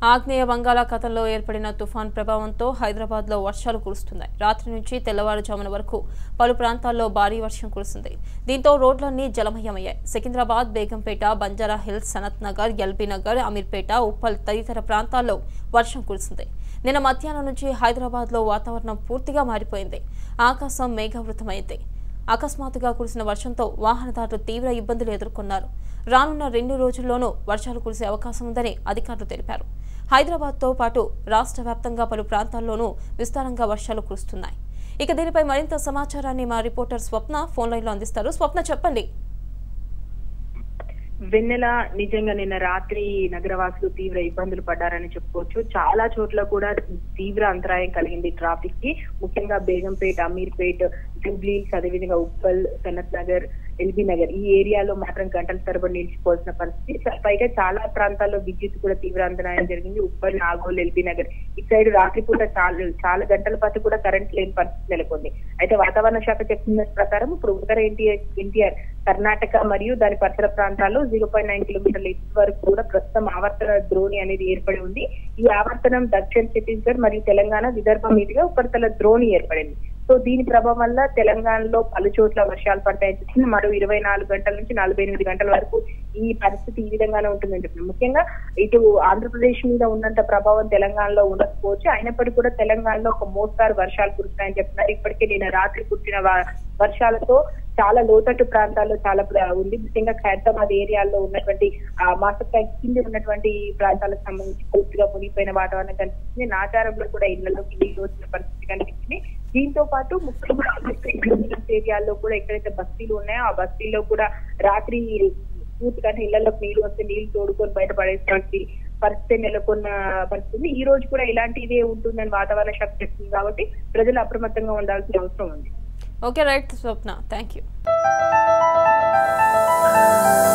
ఆగ్నేయ బంగాళాఖాతంలో ఏర్పడిన తుఫాన్ ప్రభావంతో హైదరాబాద్లో వర్షాలు కురుస్తున్నాయి రాత్రి నుంచి తెల్లవారుజామున వరకు పలు ప్రాంతాల్లో భారీ వర్షం కురిసింది దీంతో రోడ్లన్నీ జలమయమయ్యాయి సికింద్రాబాద్ బేగంపేట బంజారా హిల్స్ సనత్ నగర్ ఎల్బీ నగర్ అమీర్పేట ఉప్పల్ తదితర ప్రాంతాల్లో వర్షం కురిసింది నిన్న మధ్యాహ్నం నుంచి హైదరాబాద్లో వాతావరణం పూర్తిగా మారిపోయింది ఆకాశం మేఘావృతమైంది అకస్మాత్తుగా కురిసిన వర్షంతో వాహనదారులు తీవ్ర ఇబ్బందులు ఎదుర్కొన్నారు రానున్న రెండు రోజుల్లోనూ వర్షాలు కురిసే అవకాశం ఉందని అధికారులు తెలిపారు హైదరాబాద్తో పాటు రాష్ట్ర వ్యాప్తంగా పలు ప్రాంతాల్లోనూ విస్తారంగా వర్షాలు కురుస్తున్నాయి ఇక దీనిపై మరింత సమాచారాన్ని మా రిపోర్టర్ స్వప్న ఫోన్ లైన్లో అందిస్తారు స్వప్న చెప్పండి వెన్నెల నిజంగా నిన్న రాత్రి నగరవాసులు తీవ్ర ఇబ్బందులు పడ్డారని చెప్పుకోవచ్చు చాలా చోట్ల కూడా తీవ్ర అంతరాయం కలిగింది ట్రాఫిక్ కి ముఖ్యంగా బేగంపేట అమీర్పేట్ జూబ్లీస్ అదేవిధంగా ఉప్పల్ సనత్ నగర్ ఎల్బీ నగర్ ఈ ఏరియాలో మాత్రం గంటల తరబడి నిలిచిపోవాల్సిన పరిస్థితి పైగా చాలా ప్రాంతాల్లో విద్యుత్ కూడా తీవ్ర అంతరాయం జరిగింది ఉప్పల్ నాగోల్ ఎల్బీ నగర్ ఇటు సైడ్ రాత్రిపూట చాలా చాలా గంటల పాటు కూడా కరెంట్ లేని పరిస్థితి నెలకొంది అయితే వాతావరణ శాఖ చెప్తున్న ప్రకారం ఇప్పుడు ఉత్తర ఎన్టీఆర్ ఎన్టీఆర్ కర్ణాటక మరియు దాని పరిసర ప్రాంతాల్లో జీరో పాయింట్ నైన్ కిలోమీటర్ల ఎత్తు వరకు కూడా ప్రస్తుతం ఆవర్తన ద్రోణి అనేది ఏర్పడి ఉంది ఈ ఆవర్తనం దక్షిణ ఛత్తీస్గఢ్ మరియు తెలంగాణ విదర్భ మీదుగా ఉపరితల ద్రోణి ఏర్పడింది సో దీని ప్రభావం వల్ల తెలంగాణలో పలు చోట్ల వర్షాలు పడతాయని చెప్తుంది మరో ఇరవై నాలుగు గంటల నుంచి నలభై ఎనిమిది గంటల వరకు ఈ పరిస్థితి ఈ విధంగానే ఉంటుందని చెప్తుంది ముఖ్యంగా ఇటు ఆంధ్రప్రదేశ్ మీద ఉన్నంత ప్రభావం తెలంగాణలో ఉండకపోవచ్చు అయినప్పటికీ కూడా తెలంగాణలో ఒక మోస్తారు వర్షాలు కురుస్తాయని చెప్తున్నారు ఇప్పటికే నిన్న రాత్రి కురిసిన వ- వర్షాలతో చాలా లోతట్టు ప్రాంతాల్లో చాలా ప్ర- ఉంది ముఖ్యంగా ఖైరతాబాద్ ఏరియాలో ఉన్నటువంటి ఆ మాసకాయ కింద ఉన్నటువంటి ప్రాంతాలకు సంబంధించి పూర్తిగా మునిగిపోయిన వాతావరణం కనిపిస్తుంది నాచారంలో కూడా ఇళ్లలోకి నీళ్లు వచ్చిన పరిస్థితి కనిపిస్తుంది దీంతో పాటు ముఖ్యంగా కిలోమీటర్స్ ఏరియాల్లో కూడా ఎక్కడైతే బస్తీలు ఉన్నాయో ఆ బస్తీల్లో కూడా రాత్రి పూర్తిగా ఇళ్లలోకి నీళ్లు వస్తే నీళ్లు తోడుకొని బయటపడేటువంటి పరిస్థితి నెలకొన్న పరిస్థితి ఈ రోజు కూడా ఇలాంటిదే ఉంటుందని వాతావరణ శాఖ చెప్తుంది కాబట్టి ప్రజలు అప్రమత్తంగా ఉండాల్సిన అవసరం ఉంది okay right Swapna thank you